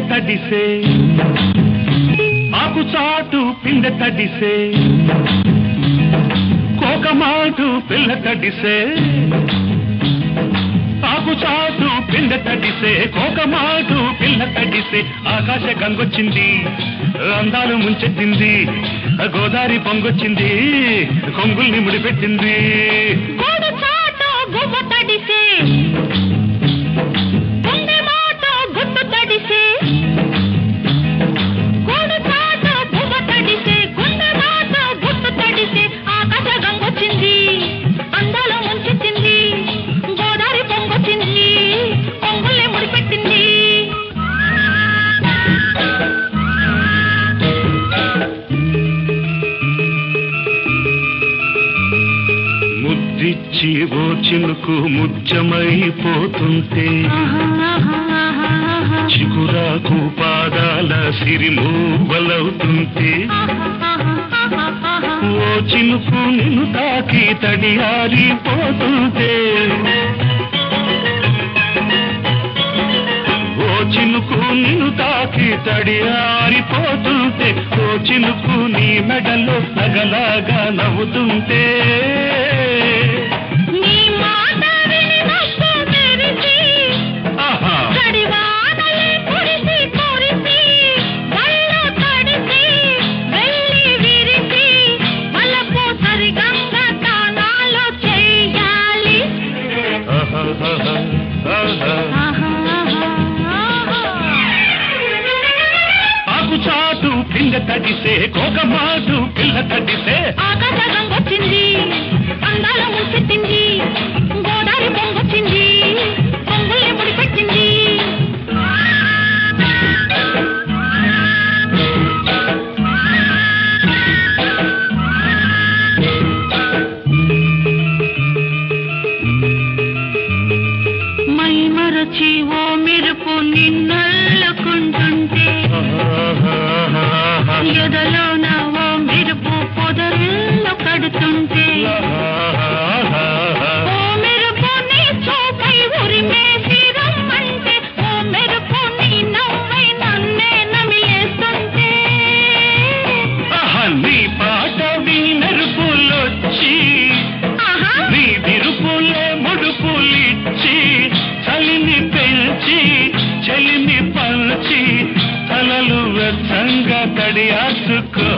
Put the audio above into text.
తడిసే ఆకు చాటు పిందె తడిసే కోకమాటు పిల్ల తడిసే ఆకు చాటు పిందె తడిసే కోకమాటు పిల్ల తడిసే ఆకాశ గంగొచ్చింది అందాలు ముంచెత్తింది గోదావరి పొంగొచ్చింది కొంగుల్ని ముడిపెట్టింది గోడు చాటు గువ్వ తడిసే గుండె మాట గుట్టు తడిసే గోడు చాటు గువ్వ తడిసే గుండె మాట గుట్టు తడిసే ఆకాశ గంగొచ్చింది అందాల ముంచెత్తింది గోదావరి పొంగొచ్చింది పొంగుల్ని ముడిపెట్టింది ముద్దిచ్చి ఓ చినుకు ముత్యమైపోతుంటే చిగురాకు పాదాల సిరిమూవలవుతుంటే ఓ చినుకు నిన్ను తాకి తడియారిపోతుంటే ఓ చినుకు నిన్ను తాకి తడియారిపోతుంటే ఓ చినుకు నీ మెడలో నగలాగా నవ్వుతుంటే నీ మాట విని నవ్వు మెరిసి ఆహా కడివానలే కురిసి కురిసి వల్ల తడిసి వెళ్ళి విరిసి వలపు సరిగంగ తానాలు చెయ్యాలి ఆహాహాహా, ఆహా. ఆకు చాటు పిండ తడిసే కోకమాటు పిల్ల తడిసే ఆకాశం వచ్చింది అందాల ముచ్చెత్తింది గోదావరి పొంగొచ్చింది పొంగుల్ని ముడిపెట్టింది మై మరచి ఓ మెరుపు నిన్నల్లుకుంటుంటే ఆహాహాహా. ఎదలోన ఓ మెరుపు పొదరిల్లు కడుతుంటే ఆహాహాహా. ఓ మెరుపు నీ చూపై ఉరిమేసి రమ్మంటే ఓ మెరుపు నీ నవ్వై నన్నే నమిలేస్తుంటే ఆహా, నీ పాట మెరుపులొచ్చి ఆహా నీ విరుపులే ముడుపులిచ్చి చలిని పెంచి చలిని పంచి తలలు వెచ్చంగా తడియాచుకో